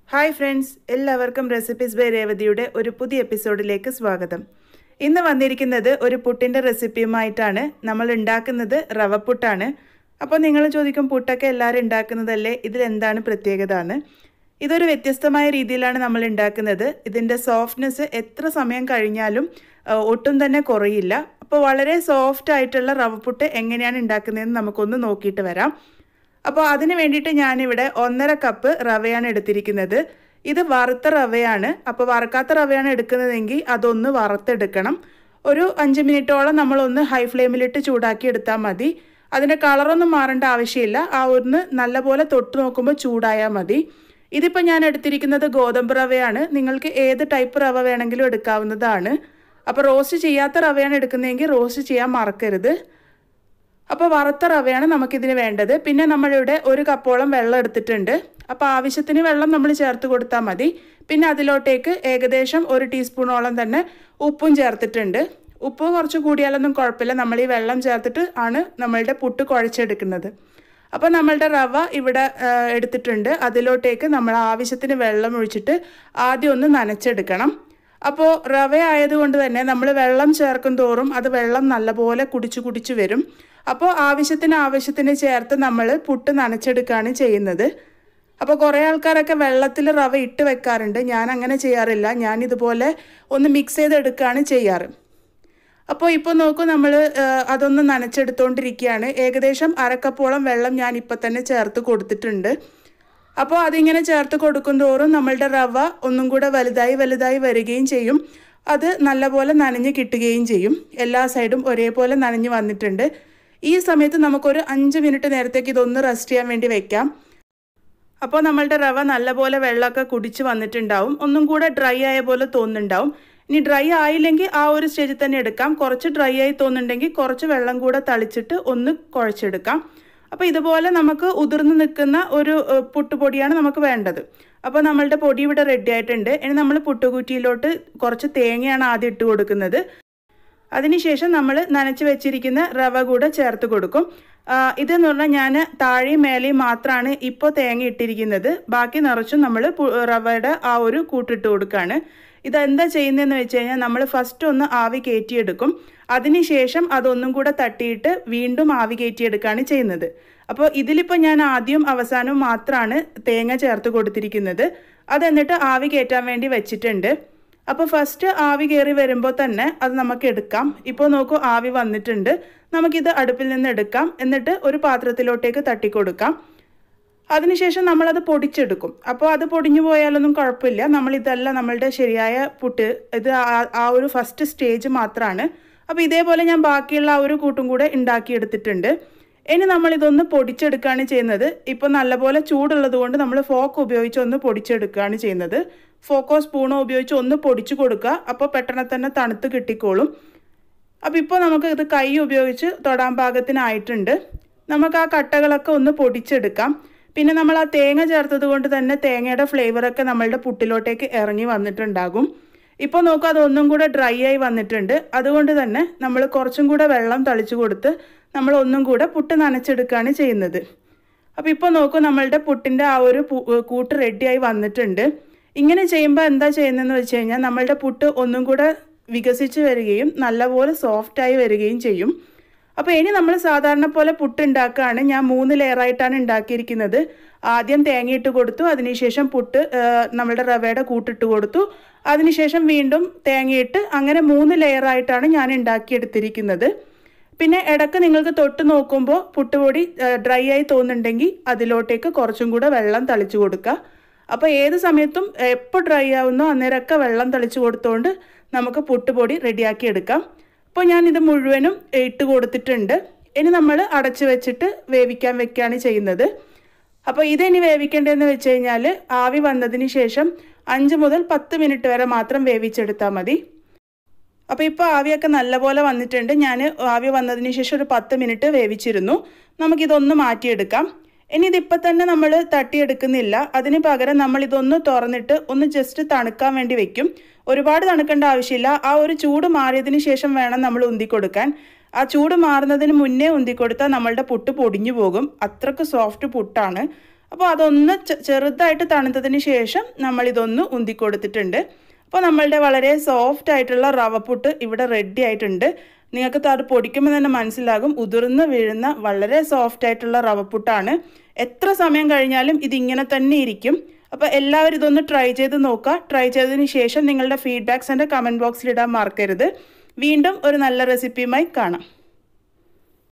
hi friends എല്ലാവർക്കും recipes by രേവതിയുടെ ഒരു പുതിയ എപ്പിസോഡിലേക്ക് സ്വാഗതം ഇന്ന് വന്നിരിക്കുന്നത് ഒരു പുട്ടിൻ്റെ റെസിപ്പിയുമായിട്ടാണ് നമ്മൾ ഉണ്ടാക്കുന്നത് റവപ്പുട്ടാണ് അപ്പോൾ നിങ്ങൾ ചോദിക്കും പുട്ടൊക്കെ എല്ലാവരും ഉണ്ടാക്കുന്നതല്ലേ ഇതിലെന്താണ് പ്രത്യേകത എന്ന് ഇതൊരു വ്യത്യസ്തമായ രീതിയിലാണ് നമ്മൾ ഉണ്ടാക്കുന്നത് ഇതിൻ്റെ സോഫ്റ്റ്നെസ് എത്ര സമയം കഴിഞ്ഞാലും ആ, ഒട്ടും തന്നെ കുറയില്ല അപ്പോൾ വളരെ സോഫ്റ്റ് ആയിട്ടുള്ള റവപ്പുട്ട് എങ്ങനെയാണ് ഉണ്ടാക്കുന്നതെന്ന് നമുക്കൊന്ന് നോക്കിയിട്ട് വരാം അപ്പോൾ അതിന് വേണ്ടിയിട്ട് ഞാനിവിടെ ഒന്നര കപ്പ് റവയാണ് എടുത്തിരിക്കുന്നത് ഇത് വറുത്ത റവയാണ് അപ്പോൾ വറുക്കാത്ത റവയാണ് എടുക്കുന്നതെങ്കിൽ അതൊന്ന് വറുത്തെടുക്കണം ഒരു അഞ്ച് മിനിറ്റോളം നമ്മളൊന്ന് ഹൈ ഫ്ലെയിമിലിട്ട് ചൂടാക്കി എടുത്താൽ മതി അതിൻ്റെ കളറൊന്നും മാറേണ്ട ആവശ്യമില്ല ആ ഒന്ന് നല്ലപോലെ തൊട്ട് നോക്കുമ്പോൾ ചൂടായാൽ മതി ഇതിപ്പോൾ ഞാൻ എടുത്തിരിക്കുന്നത് ഗോതമ്പ് റവയാണ് നിങ്ങൾക്ക് ഏത് ടൈപ്പ് റവ വേണമെങ്കിലും എടുക്കാവുന്നതാണ് അപ്പോൾ റോസ്റ്റ് ചെയ്യാത്ത റവയാണ് എടുക്കുന്നതെങ്കിൽ റോസ്റ്റ് ചെയ്യാൻ മറക്കരുത് അപ്പോൾ വറുത്ത റവയാണ് നമുക്കിതിന് വേണ്ടത് പിന്നെ നമ്മളിവിടെ ഒരു കപ്പോളം വെള്ളം എടുത്തിട്ടുണ്ട് അപ്പോൾ ആവശ്യത്തിന് വെള്ളം നമ്മൾ ചേർത്ത് കൊടുത്താൽ മതി പിന്നെ അതിലോട്ടേക്ക് ഏകദേശം ഒരു ടീസ്പൂണോളം തന്നെ ഉപ്പും ചേർത്തിട്ടുണ്ട് ഉപ്പ് കുറച്ച് കൂടിയാലൊന്നും കുഴപ്പമില്ല നമ്മൾ ഈ വെള്ളം ചേർത്തിട്ട് ആണ് നമ്മളുടെ പുട്ട് കുഴച്ചെടുക്കുന്നത് അപ്പോൾ നമ്മളുടെ റവ ഇവിടെ ആ, എടുത്തിട്ടുണ്ട് അതിലോട്ടേക്ക് നമ്മൾ ആവശ്യത്തിന് വെള്ളം ഒഴിച്ചിട്ട് ആദ്യം ഒന്ന് നനച്ചെടുക്കണം അപ്പോൾ റവ ആയതുകൊണ്ട് തന്നെ നമ്മൾ വെള്ളം ചേർക്കും തോറും അത് വെള്ളം നല്ലപോലെ കുടിച്ചു കുടിച്ചു വരും അപ്പോൾ ആവശ്യത്തിന് ആവശ്യത്തിന് ചേർത്ത് നമ്മൾ പുട്ട് നനച്ചെടുക്കുകയാണ് ചെയ്യുന്നത് അപ്പോൾ കുറേ ആൾക്കാരൊക്കെ വെള്ളത്തിൽ റവ ഇട്ട് വെക്കാറുണ്ട് ഞാൻ അങ്ങനെ ചെയ്യാറില്ല ഞാൻ ഇതുപോലെ ഒന്ന് മിക്സ് ചെയ്തെടുക്കുകയാണ് ചെയ്യാറ് അപ്പോൾ ഇപ്പോൾ നോക്കൂ നമ്മൾ അതൊന്ന് നനച്ചെടുത്തുകൊണ്ടിരിക്കുകയാണ് ഏകദേശം അരക്കപ്പോളം വെള്ളം ഞാൻ ഇപ്പോൾ തന്നെ ചേർത്ത് കൊടുത്തിട്ടുണ്ട് അപ്പോൾ അതിങ്ങനെ ചേർത്ത് കൊടുക്കും തോറും നമ്മളുടെ റവ ഒന്നും കൂടെ വലുതായി വലുതായി വരികയും ചെയ്യും അത് നല്ലപോലെ നനഞ്ഞ് കിട്ടുകയും ചെയ്യും എല്ലാ സൈഡും ഒരേപോലെ നനഞ്ഞ് വന്നിട്ടുണ്ട് ഈ സമയത്ത് നമുക്കൊരു അഞ്ച് മിനിറ്റ് നേരത്തേക്ക് ഇതൊന്ന് റെസ്റ്റ് ചെയ്യാൻ വേണ്ടി വെക്കാം അപ്പോൾ നമ്മളുടെ റവ നല്ലപോലെ വെള്ളമൊക്കെ കുടിച്ച് വന്നിട്ടുണ്ടാവും ഒന്നും കൂടെ ഡ്രൈ ആയ പോലെ തോന്നുന്നുണ്ടാവും ഇനി ഡ്രൈ ആയില്ലെങ്കിൽ ആ ഒരു സ്റ്റേജിൽ തന്നെ എടുക്കാം കുറച്ച് ഡ്രൈ ആയി തോന്നുന്നുണ്ടെങ്കിൽ കുറച്ച് വെള്ളം കൂടെ തളിച്ചിട്ട് ഒന്ന് കുഴച്ചെടുക്കാം അപ്പോൾ ഇതുപോലെ നമുക്ക് ഉതിർന്ന് നിൽക്കുന്ന ഒരു ഏഹ്, പുട്ടുപൊടിയാണ് നമുക്ക് വേണ്ടത് അപ്പോൾ നമ്മളുടെ പൊടി ഇവിടെ റെഡി ആയിട്ടുണ്ട് ഇനി നമ്മൾ പുട്ടുകുറ്റിയിലോട്ട് കുറച്ച് തേങ്ങയാണ് ആദ്യം ഇട്ട് കൊടുക്കുന്നത് അതിനുശേഷം നമ്മൾ നനച്ച് വെച്ചിരിക്കുന്ന റവ കൂടെ ചേർത്ത് കൊടുക്കും ആ, ഇതെന്ന് പറഞ്ഞാൽ ഞാൻ താഴെയും മേലെയും മാത്രമാണ് ഇപ്പോൾ തേങ്ങ ഇട്ടിരിക്കുന്നത് ബാക്കി നിറച്ചും നമ്മൾ റവയുടെ ആ ഒരു കൂട്ടിട്ട് കൊടുക്കുകയാണ് ഇതെന്താ ചെയ്യുന്നതെന്ന് വെച്ച് കഴിഞ്ഞാൽ നമ്മൾ ഫസ്റ്റ് ഒന്ന് ആവി കയറ്റിയെടുക്കും അതിനുശേഷം അതൊന്നും കൂടെ തട്ടിയിട്ട് വീണ്ടും ആവി കയറ്റിയെടുക്കുകയാണ് ചെയ്യുന്നത് അപ്പോൾ ഇതിലിപ്പോൾ ഞാൻ ആദ്യം അവസാനവും മാത്രമാണ് തേങ്ങ ചേർത്ത് കൊടുത്തിരിക്കുന്നത് അതെന്നിട്ട് ആവി കയറ്റാൻ വേണ്ടി വെച്ചിട്ടുണ്ട് അപ്പോൾ ഫസ്റ്റ് ആവി കയറി വരുമ്പോൾ തന്നെ അത് നമുക്ക് എടുക്കാം ഇപ്പോൾ നോക്കൂ ആവി വന്നിട്ടുണ്ട് നമുക്കിത് അടുപ്പിൽ നിന്ന് എടുക്കാം എന്നിട്ട് ഒരു പാത്രത്തിലോട്ടേക്ക് തട്ടിക്കൊടുക്കാം അതിനുശേഷം നമ്മളത് പൊടിച്ചെടുക്കും അപ്പോൾ അത് പൊടിഞ്ഞു പോയാലൊന്നും കുഴപ്പമില്ല നമ്മൾ ഇതല്ല നമ്മളുടെ ശരിയായ പുട്ട് ഇത് ആ- ആ ഒരു ഫസ്റ്റ് സ്റ്റേജ് മാത്രമാണ് അപ്പോൾ ഇതേപോലെ ഞാൻ ബാക്കിയുള്ള ആ ഒരു കൂട്ടും കൂടെ ഉണ്ടാക്കിയെടുത്തിട്ടുണ്ട് ഇനി നമ്മൾ ഇതൊന്ന് പൊടിച്ചെടുക്കുകയാണ് ചെയ്യുന്നത് ഇപ്പോൾ നല്ലപോലെ ചൂടുള്ളത് കൊണ്ട് നമ്മൾ ഫോക്ക് ഉപയോഗിച്ച് ഒന്ന് പൊടിച്ചെടുക്കുകയാണ് ചെയ്യുന്നത് ഫോക്കോ സ്പൂണോ ഉപയോഗിച്ച് ഒന്ന് പൊടിച്ചു കൊടുക്കുക അപ്പോൾ പെട്ടെന്ന് തന്നെ തണുത്ത് കിട്ടിക്കോളും അപ്പോൾ ഇപ്പോൾ നമുക്ക് ഇത് കൈ ഉപയോഗിച്ച് തൊടാൻ പാകത്തിനായിട്ടുണ്ട് നമുക്ക് ആ കട്ടകളൊക്കെ ഒന്ന് പൊടിച്ചെടുക്കാം പിന്നെ നമ്മൾ ആ തേങ്ങ ചേർത്തത് കൊണ്ട് തന്നെ തേങ്ങയുടെ ഫ്ലേവറൊക്കെ നമ്മളുടെ പുട്ടിലോട്ടേക്ക് ഇറങ്ങി വന്നിട്ടുണ്ടാകും ഇപ്പോൾ നോക്കൂ അതൊന്നും കൂടെ ഡ്രൈ ആയി വന്നിട്ടുണ്ട് അതുകൊണ്ട് തന്നെ നമ്മൾ കുറച്ചും കൂടെ വെള്ളം തളിച്ചു കൊടുത്ത് നമ്മൾ ഒന്നും കൂടെ പുട്ട് നനച്ചെടുക്കുകയാണ് ചെയ്യുന്നത് അപ്പോൾ ഇപ്പോൾ നോക്കൂ നമ്മളുടെ പുട്ടിൻ്റെ ആ ഒരു പു- കൂട്ട് റെഡിയായി വന്നിട്ടുണ്ട് ഇങ്ങനെ ചെയ്യുമ്പോൾ എന്താ ചെയ്യുന്നതെന്ന് വെച്ച് കഴിഞ്ഞാൽ നമ്മളുടെ പുട്ട് ഒന്നും കൂടെ വികസിച്ച് വരികയും നല്ലപോലെ സോഫ്റ്റായി വരികയും ചെയ്യും അപ്പോൾ ഇനി നമ്മൾ സാധാരണ പോലെ പുട്ട് ഉണ്ടാക്കുകയാണ് ഞാൻ മൂന്ന് ലെയറായിട്ടാണ് ഉണ്ടാക്കിയിരിക്കുന്നത് ആദ്യം തേങ്ങയിട്ട് കൊടുത്തു അതിനുശേഷം പുട്ട് ആ, നമ്മളുടെ റവയുടെ കൂട്ടിട്ട് കൊടുത്തു അതിനുശേഷം വീണ്ടും തേങ്ങയിട്ട് അങ്ങനെ മൂന്ന് ലെയറായിട്ടാണ് ഞാൻ ഉണ്ടാക്കിയെടുത്തിരിക്കുന്നത് പിന്നെ ഇടയ്ക്ക് നിങ്ങൾക്ക് തൊട്ട് നോക്കുമ്പോൾ പുട്ടുപൊടി ഡ്രൈ ആയി തോന്നുന്നുണ്ടെങ്കിൽ അതിലോട്ടേക്ക് കുറച്ചും കൂടെ വെള്ളം തളിച്ചു കൊടുക്കുക അപ്പോൾ ഏത് സമയത്തും എപ്പോൾ ഡ്രൈ ആവുന്നോ അന്നേരമൊക്കെ വെള്ളം തളിച്ചു കൊടുത്തുകൊണ്ട് നമുക്ക് പുട്ടുപൊടി റെഡിയാക്കി എടുക്കാം അപ്പോൾ ഞാൻ ഇത് മുഴുവനും ഇട്ട് കൊടുത്തിട്ടുണ്ട് ഇനി നമ്മൾ അടച്ചു വെച്ചിട്ട് വേവിക്കാൻ വെക്കുകയാണ് ചെയ്യുന്നത് അപ്പോൾ ഇതിനി വേവിക്കേണ്ടതെന്ന് വെച്ച് കഴിഞ്ഞാൽ ആവി വന്നതിന് ശേഷം അഞ്ച് മുതൽ പത്ത് മിനിറ്റ് വരെ മാത്രം വേവിച്ചെടുത്താൽ മതി അപ്പോൾ ഇപ്പോൾ ആവിയൊക്കെ നല്ലപോലെ വന്നിട്ടുണ്ട് ഞാൻ ആവി വന്നതിന് ശേഷം ഒരു പത്ത് മിനിറ്റ് വേവിച്ചിരുന്നു നമുക്കിതൊന്ന് മാറ്റിയെടുക്കാം ഇനി ഇതിപ്പോൾ തന്നെ നമ്മൾ തട്ടിയെടുക്കുന്നില്ല അതിന് പകരം നമ്മൾ ഇതൊന്ന് തുറന്നിട്ട് ഒന്ന് ജസ്റ്റ് തണുക്കാൻ വേണ്ടി വെക്കും ഒരുപാട് തണുക്കേണ്ട ആവശ്യമില്ല ആ ഒരു ചൂട് മാറിയതിന് ശേഷം വേണം നമ്മൾ ഉന്തി കൊടുക്കാൻ ആ ചൂട് മാറുന്നതിന് മുന്നേ ഉന്തി കൊടുത്താൽ നമ്മളുടെ പുട്ട് പൊടിഞ്ഞു പോകും അത്രക്ക് സോഫ്റ്റ് പുട്ടാണ് അപ്പോൾ അതൊന്ന് ചെ- ചെറുതായിട്ട് തണുത്തതിന് ശേഷം നമ്മളിതൊന്ന് ഉന്തി കൊടുത്തിട്ടുണ്ട് അപ്പോൾ നമ്മളുടെ വളരെ സോഫ്റ്റ് ആയിട്ടുള്ള റവപ്പുട്ട് ഇവിടെ റെഡി ആയിട്ടുണ്ട് നിങ്ങൾക്ക് അത് പൊടിക്കുമ്പോൾ തന്നെ മനസ്സിലാകും ഉതിർന്ന് വീഴുന്ന വളരെ സോഫ്റ്റ് ആയിട്ടുള്ള റവപ്പുട്ടാണ് എത്ര സമയം കഴിഞ്ഞാലും ഇതിങ്ങനെ തന്നെ ഇരിക്കും അപ്പോൾ എല്ലാവരും ഇതൊന്ന് ട്രൈ ചെയ്ത് നോക്കുക ട്രൈ ചെയ്തതിന് ശേഷം നിങ്ങളുടെ ഫീഡ്ബാക്ക്സ് എൻ്റെ കമൻറ്റ് ബോക്സിൽ ഇടാൻ മറക്കരുത് വീണ്ടും ഒരു നല്ല റെസിപ്പിയുമായി കാണാം